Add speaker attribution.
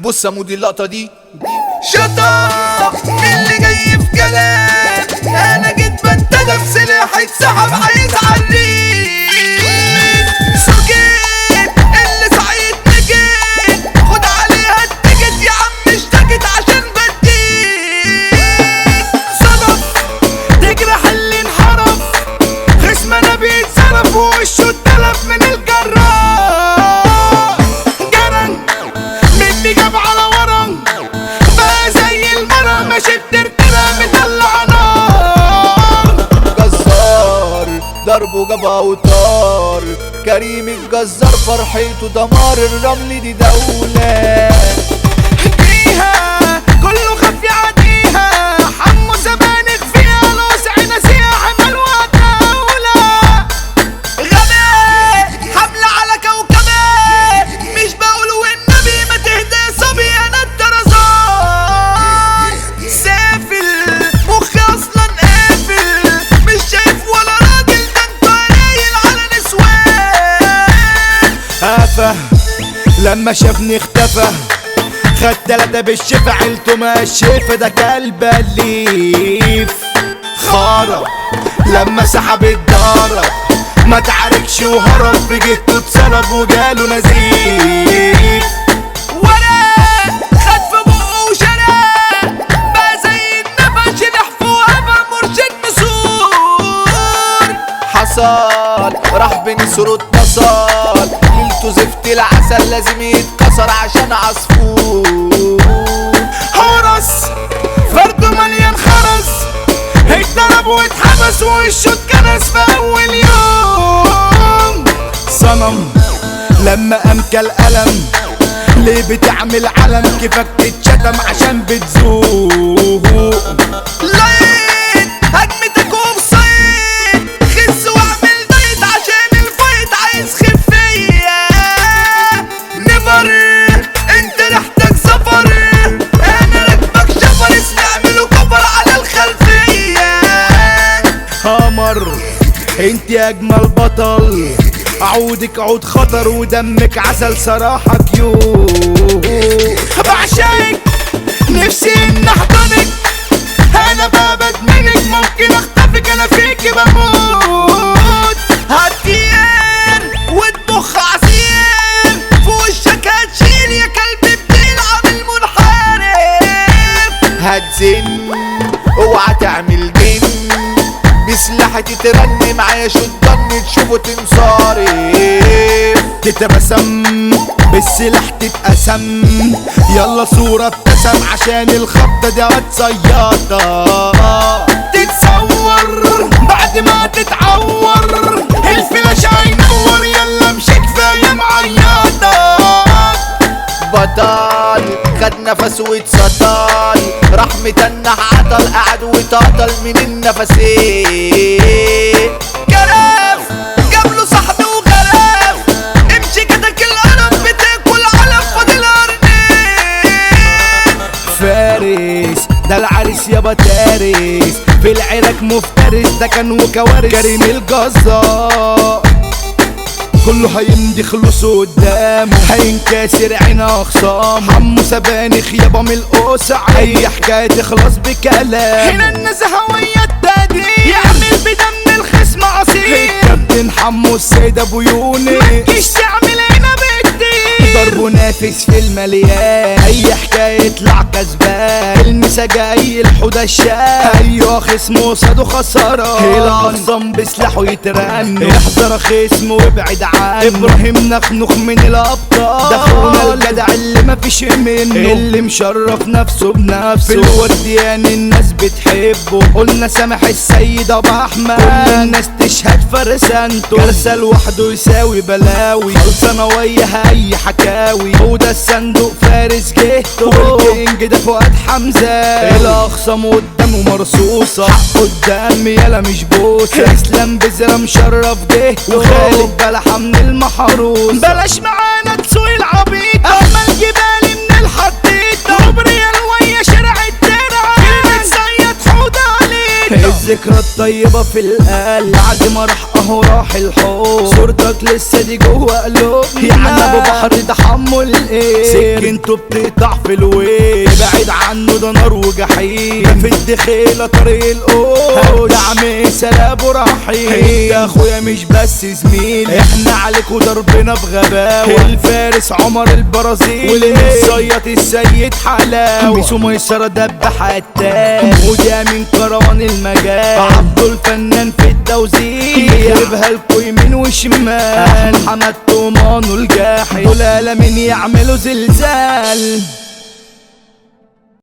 Speaker 1: بص يا مودي اللقطة دي
Speaker 2: شطار اللي جاي في كلام انا جيت بنتدم سلاحي اتسحب عايز عليك سكت اللي سعيد نجيت خد عليها التيكت يا عم اشتكت عشان بديك صدف تجرح اللي انحرف خصم انا بيتصرف ووشه اتلف من الجراح جرن مني جاب على ورا بقى زي المرة ماشي بترترى مطلع نار
Speaker 1: جزار ضربه جاب اوتار كريم الجزار فرحته دمار الرمل دي دولة
Speaker 2: فيها كله خف يعديها حمو زبانخ فيها لوسع نسيها حمل ودولة غبي حملة على كوكبي مش بقول والنبي ما تهدى صبي انا الطرزان سافل مخي اصلا قافل مش شايف ولا راجل ده انت قايل على نسوان
Speaker 3: قفا لما شافني اختفى خد تلاتة بالشفا عيلته ما الشفا ده كلب أليف خرب لما سحب الضرب ما تعاركش وهرب في جهته اتسلب وجاله نزيف
Speaker 2: ورق خد في بقه وشرق بقى زي النفش نحفه هبه مرشد نسور
Speaker 1: حصل راح بنسره اتصل ليلته زفت العسل لازم يتكسر عشان عصفور
Speaker 2: هرس فرده مليان خرس اتضرب واتحبس وشه اتكنس في اول يوم
Speaker 3: صنم لما قام كالقلم ليه بتعمل علم كيفك تتشتم عشان بتزوق
Speaker 2: لقيت هجمتك وبصيت خس واعمل دايت عشان الفايت عايز خفية نفر انت ريحتك سفر انا راكبك شفر استعملوا كفر على الخلفية
Speaker 3: قمر انت اجمل بطل عودك عود خطر ودمك عسل صراحة كيوت
Speaker 2: بعشقك نفسي ان احضنك انا بابد منك ممكن اختفك انا فيك بموت هتطير وتضخ عصير في وشك هتشيل يا كلب بتلعب المنحرف
Speaker 1: هتزن اوعى تعمل جن بسلاحي تترن معايا شدن تشوفه تنصارف
Speaker 3: تترسم بالسلاح تتقسم يلا صورة ابتسم عشان الخبطة دي هتصيادة
Speaker 2: تتصور بعد ما تتعور الفلاش هينور يلا مش كفايه معيطه
Speaker 1: بطل خد نفس واتسطل راح متنح عطل قعد وتعطل من النفسين
Speaker 2: جرف جاب له صاحبي وغرف امشي كده كل قرف بتاكل علف فاضل قرنين
Speaker 3: فارس ده العريس يابا تارس في العراك مفترس ده كان وكوارث كريم الجزار كله هيمضي خلصه قدامه هينكسر عين اخصام حمو سبانخ يابا من القوسع اي حكايه تخلص بكلام
Speaker 2: هنا النزهوية التقدير يعمل بدم الخصم عصير
Speaker 3: الكابتن حمو السيد ابو يونس
Speaker 2: متجيش تعمل هنا بالدين
Speaker 3: ضربه نافس في المليان اي حكاية يطلع كسبان المسا جاي الحوضة الشام ايوه خصمه صادو خسارة الاخصام بسلاحه يترن احذر خصمه وابعد عنه ابراهيم نخنخ من الابطال ده اخونا الجدع اللي مفيش منه اللي مشرف نفسه بنفسه في الورديان الناس بتحبه قلنا سامح السيد ابو احمد كل الناس تشهد فرسانته كارثة لوحده يساوي بلاوي خلصانة وياها اي حكاوي هو ده الصندوق فارس جهته والكينج ده فؤاد حمزة الاخصام قدامه مرصوصة حق قدام يالا مش بوسة اسلام بزرة مشرف جهته وخالد بلحة من المحروس
Speaker 2: بلاش معانا تسوق العبيط احمل جبالي من الحطيطة وبريال ويا شارع الترعة كلمة زيت حوض عليك
Speaker 3: الذكرى الطيبة في القلب بعد ما راح اهو راح الحب صورتك لسه دي جوه قلوبنا يا عم ابو بحر تحمل ايه سكنته بتقطع في الويل ابعد عنه ده نار وجحيم ده في الدخيلة طريق القوش دعم سلام ورحيم انت اخويا مش بس زميل احنا عليك وضربنا بغباوة الفارس عمر البرازيل والمصيط السيد حلاوة بيسو ميسرة دبح التاني وده من كروان المجال عبده الفنان في التوزيع يخربها لكم يمين وشمال محمد تومانو الجاحد دول من يعملوا زلزال